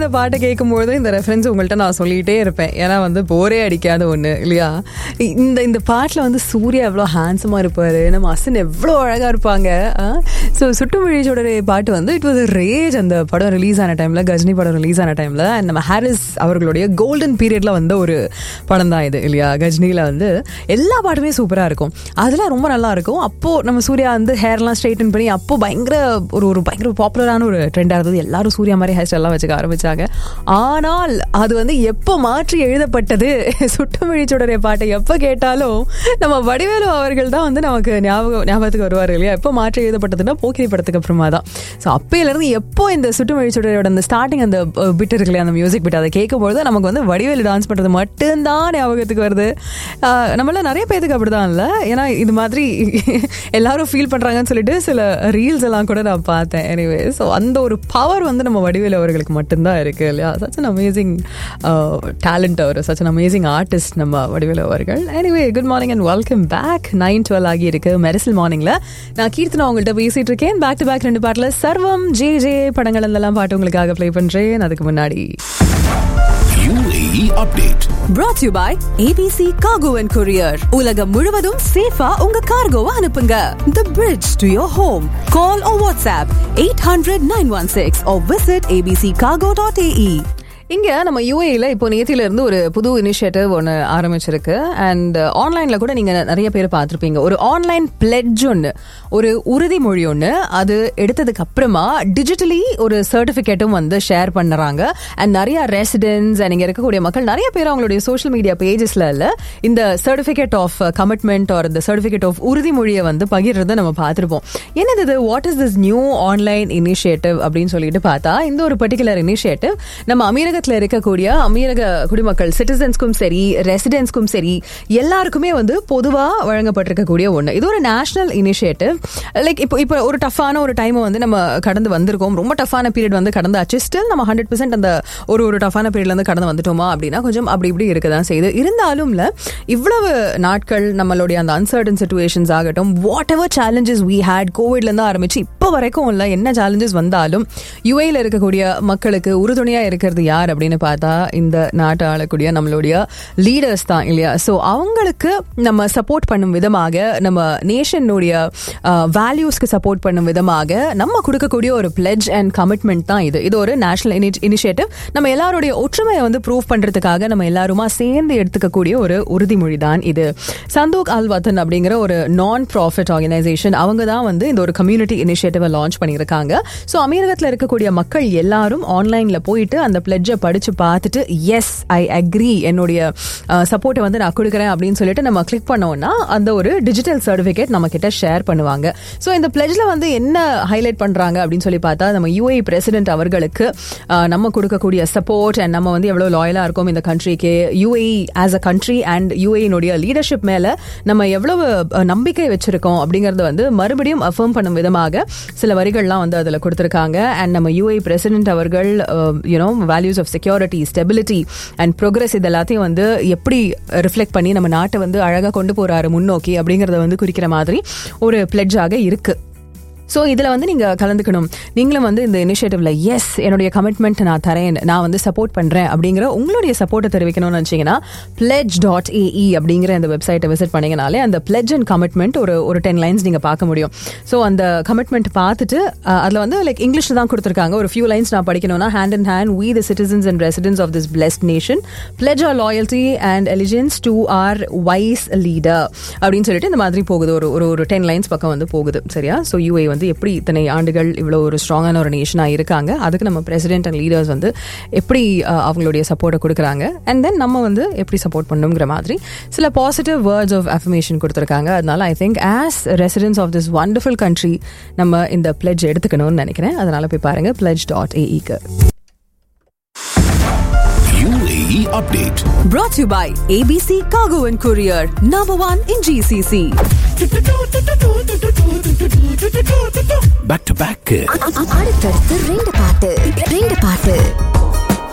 இந்த பாட்டை கேட்கும்போது இந்த ரெஃபரன்ஸ் உங்கள்கிட்ட நான் சொல்லிகிட்டே இருப்பேன் ஏன்னா வந்து போரே அடிக்காத ஒன்று இல்லையா இந்த இந்த பாட்டில் வந்து சூர்யா எவ்வளோ ஹேண்ட்ஸமாக இருப்பார் நம்ம அசன் எவ்வளோ அழகாக இருப்பாங்க ஸோ சுட்டுமொழியோட பாட்டு வந்து இட் வாஸ் ரேஜ் அந்த படம் ரிலீஸ் ஆன டைமில் கஜினி படம் ரிலீஸ் ஆன டைமில் அண்ட் நம்ம ஹாரிஸ் அவர்களுடைய கோல்டன் பீரியடில் வந்த ஒரு படம் தான் இது இல்லையா கஜினியில் வந்து எல்லா பாட்டுமே சூப்பராக இருக்கும் அதெல்லாம் ரொம்ப நல்லா இருக்கும் அப்போது நம்ம சூர்யா வந்து ஹேர்லாம் ஸ்ட்ரைட்டன் பண்ணி அப்போ பயங்கர ஒரு ஒரு பயங்கர பாப்புலரான ஒரு ட்ரெண்டாக இருந்தது எல்லாரும் சூர்யா மாதிரி ஹேர் ஸ்டைல்லாம் வச்சுக்க ஆரம்பிச்சாங்க ஆனால் அது வந்து எப்போ மாற்றி எழுதப்பட்டது சுட்டுமொழிச்சுடரே பாட்டை எப்போ கேட்டாலும் நம்ம வடிவேலு அவர்கள் தான் வந்து நமக்கு ஞாபகம் ஞாபகத்துக்கு வருவார் இல்லையா எப்போ மாற்றி எழுதப்பட்டதுன்னா போக்கிரி படத்துக்கு அப்புறமா தான் ஸோ அப்பையிலேருந்து எப்போ இந்த சுட்டுமொழிச்சுடரோட அந்த ஸ்டார்டிங் அந்த பிட் இருக்கு இல்லையா அந்த மியூசிக் பிட் அதை கேட்கும்போது நமக்கு வந்து வடிவேலு டான்ஸ் பண்ணுறது மட்டும்தான் ஞாபகத்துக்கு வருது ஆஹ் நம்மள நிறைய பேருக்கு அப்படிதான் இல்லை ஏன்னா இது மாதிரி எல்லாரும் ஃபீல் பண்ணுறாங்கன்னு சொல்லிட்டு சில ரீல்ஸ் எல்லாம் கூட நான் பார்த்தேன் எனிவே ஸோ அந்த ஒரு பவர் வந்து நம்ம வடிவேலு அவர்களுக்கு மட்டும்தான் இருக்கு இல்லையா சச் அன் அமேசிங் டேலண்ட் அவர் சச் அன் அமேசிங் ஆர்டிஸ்ட் நம்ம வடிவேலு அவர்கள் anyway good morning and welcome back nine twelve ஆகி இருக்கு மெரிசல் மார்னிங்ல நான் கீர்த்தனா உங்கள்கிட்ட பேசிட்டு இருக்கேன் பேக் டு பேக் ரெண்டு பாட்டில் சர்வம் ஜே ஜே படங்கள் எல்லாம் பாட்டு உங்களுக்காக ப்ளே பண்றேன் அதுக்கு முன்னாடி UAE update. brought to you by ABC Cargo and Courier. உலகம் முழுவதும் சேஃபா உங்க கார்கோவை அனுப்புங்க. The bridge to your home. Call or WhatsApp 800-916 or visit abccargo.ae. இங்க நம்ம யூஏல இப்போ நேத்தில இருந்து ஒரு புது இனிஷியேட்டிவ் ஒன்று ஆரம்பிச்சிருக்கு அண்ட் ஆன்லைன்ல கூட நீங்க நிறைய பேர் பார்த்துருப்பீங்க ஒரு ஆன்லைன் பிளெட்ஜ் ஒன்று ஒரு உறுதிமொழி ஒன்று அது எடுத்ததுக்கு அப்புறமா டிஜிட்டலி ஒரு சர்டிபிகேட்டும் வந்து ஷேர் பண்ணுறாங்க அண்ட் நிறைய ரெசிடென்ட்ஸ் இங்க இருக்கக்கூடிய மக்கள் நிறைய பேர் அவங்களுடைய சோஷியல் மீடியா பேஜஸ்ல இல்ல இந்த சர்டிபிகேட் ஆஃப் கமிட்மெண்ட் ஆர் இந்த சர்டிபிகேட் ஆஃப் உறுதிமொழியை வந்து பகிர்றதை நம்ம பார்த்துருப்போம் என்னது இது what is this new online initiative அப்படின்னு சொல்லிட்டு பார்த்தா இந்த ஒரு பர்டிகுலர் இனிஷியேட்டிவ் நம்ம அமீரகத்தில் இருக்கக்கூடிய அமீரக குடிமக்கள் சிட்டிசன்ஸ்க்கும் சரி ரெசிடென்ட்ஸ்க்கும் சரி எல்லாருக்குமே வந்து பொதுவாக வழங்கப்பட்டிருக்கக்கூடிய ஒன்று இது ஒரு நேஷனல் இனிஷியேட்டிவ் லைக் இப்போ இப்போ ஒரு டஃப்பான ஒரு டைமை வந்து நம்ம கடந்து வந்திருக்கோம் ரொம்ப டஃப்பான பீரியட் வந்து கடந்தாச்சு ஸ்டில் நம்ம ஹண்ட்ரட் பர்சன்ட் அந்த ஒரு ஒரு டஃப்பான பீரியட்ல இருந்து கடந்து வந்துட்டோமா அப்படின்னா கொஞ்சம் அப்படி இப்படி இருக்க தான் செய்யுது இருந்தாலும்ல இவ்வளவு நாட்கள் நம்மளுடைய அந்த அன்சர்டன் சுச்சுவேஷன்ஸ் ஆகட்டும் whatever challenges we had கோவிட்ல இருந்து ஆரம்பிச்சு இப்போ வரைக்கும் இல்லை என்ன சேலஞ்சஸ் வந்தாலும் யுஏல இருக்கக்கூடிய மக்களுக்கு உறுதுணையா இருக்கிறது யார் அப்படின்னு பார்த்தா இந்த நாட்டை ஆளக்கூடிய நம்மளுடைய லீடர்ஸ் தான் இல்லையா ஸோ அவங்களுக்கு நம்ம சப்போர்ட் பண்ணும் விதமாக நம்ம நேஷனுடைய வேல்யூஸ்க்கு சப்போர்ட் பண்ணும் விதமாக நம்ம கொடுக்கக்கூடிய ஒரு பிளெட்ஜ் அண்ட் கமிட்மெண்ட் தான் இது இது ஒரு நேஷனல் இனிஷியேட்டிவ் நம்ம எல்லாருடைய ஒற்றுமையை வந்து ப்ரூவ் பண்றதுக்காக நம்ம எல்லாருமா சேர்ந்து எடுத்துக்கக்கூடிய ஒரு உறுதிமொழி தான் இது சந்தோக் அல் வத்தன் அப்படிங்கிற ஒரு நான் ப்ராஃபிட் ஆர்கனைசேஷன் அவங்க தான் வந்து இந்த ஒரு கம்யூனிட்டி இனிஷியேட்டிவை லான்ச் பண்ணியிருக்காங்க ஸோ அமீரகத்தில் இருக்கக்கூடிய மக்கள் எல்லாரும் ஆன்லைன்ல போயிட்டு அந்த பிளெட்ஜை படிச்சு பார்த்துட்டு எஸ் ஐ அக்ரி என்னுடைய சப்போர்ட்டை வந்து நான் கொடுக்குறேன் அப்படின்னு சொல்லிட்டு நம்ம கிளிக் பண்ணோம்னா அந்த ஒரு டிஜிட்டல் சர்டிஃபிகேட் நம்ம கிட்ட ஷேர் பண்ணுவாங்க ஸோ இந்த பிளெட்ஜ்ல வந்து என்ன ஹைலைட் பண்றாங்க அப்படின்னு சொல்லி பார்த்தா நம்ம யூஏ பிரசிடென்ட் அவர்களுக்கு அஹ், நம்ம கொடுக்கக்கூடிய சப்போர்ட் அண்ட் நம்ம வந்து எவ்வளவு லாயலா இருக்கோம் இந்த கண்ட்ரிக்கு UAE as a country and யூஏனுடைய லீடர்ஷிப் மேல நம்ம எவ்வளவு அஹ், நம்பிக்கை வச்சிருக்கோம் அப்படிங்கறத வந்து மறுபடியும் அஃபர்ம் பண்ணும் விதமாக சில வரிகள்லாம் வந்து அதுல கொடுத்திருக்காங்க அண்ட் நம்ம யூஏ பிரசிடென்ட் அவர்கள் you know values of security stability and progress இது எல்லாத்தையும் வந்து எப்படி ரிஃப்ளெக்ட் பண்ணி நம்ம நாட்டை வந்து அழகா கொண்டு போறாரு முன்னோக்கி அப்படிங்கறத வந்து குறிக்கிற மாதிரி ஒரு பிளெட்ஜாக இருக்கு ஸோ இதில் வந்து நீங்கள் கலந்துக்கணும் நீங்களும் வந்து இந்த இனிஷியேட்டிவ்ல எஸ் என்னுடைய கமிட்மெண்ட் நான் தரேன் நான் வந்து சப்போர்ட் பண்ணுறேன் அப்படிங்கிற உங்களுடைய சப்போர்ட்டை தெரிவிக்கணும்னு நினச்சிங்கன்னா பிளெஜ் டாட் ஏஇ அப்படிங்கிற அந்த வெப்சைட்டை விசிட் பண்ணீங்கனாலே அந்த பிளெஜ் அண்ட் கமிட்மெண்ட் ஒரு ஒரு டென் லைன்ஸ் நீங்கள் பார்க்க முடியும் ஸோ அந்த கமிட்மெண்ட் பார்த்துட்டு அதில் வந்து லைக் இங்கிலீஷில் தான் கொடுத்துருக்காங்க ஒரு ஃபியூ லைன்ஸ் நான் படிக்கணும்னா hand in hand we the citizens and residents of this blessed nation pledge our loyalty and allegiance to our wise leader அப்படின்னு சொல்லிட்டு இந்த மாதிரி போகுது ஒரு ஒரு ஒரு டென் லைன்ஸ் பக்கம் வந்து போகுது சரியா ஸோ யூஏ வந்து எப்படி இத்தனை ஆண்டுகள் இவ்வளோ ஒரு ஸ்ட்ராங்கான ஒரு நேஷனாக இருக்காங்க அதுக்கு நம்ம பிரசிடென்ட் அண்ட் லீடர்ஸ் வந்து எப்படி அஹ், அவங்களுடைய சப்போர்ட்டை கொடுக்குறாங்க அண்ட் தென் நம்ம வந்து எப்படி சப்போர்ட் பண்ணுங்கிற மாதிரி சில பாசிட்டிவ் வேர்ட்ஸ் ஆஃப் அஃபர்மேஷன் கொடுத்துருக்காங்க அதனால I think as residence of this wonderful country நம்ம இந்த பிளெட்ஜ் எடுத்துக்கணும்னு நினைக்கிறேன் அதனால போய் பாருங்க பிளெட்ஜ் டாட் ஏஇக்கு UAE update. Brought to you by ABC Cargo and Courier. Number one in GCC. Back to back. அடுத்தடுத்து ரெண்டு பாட்டு ரெண்டு பாட்டு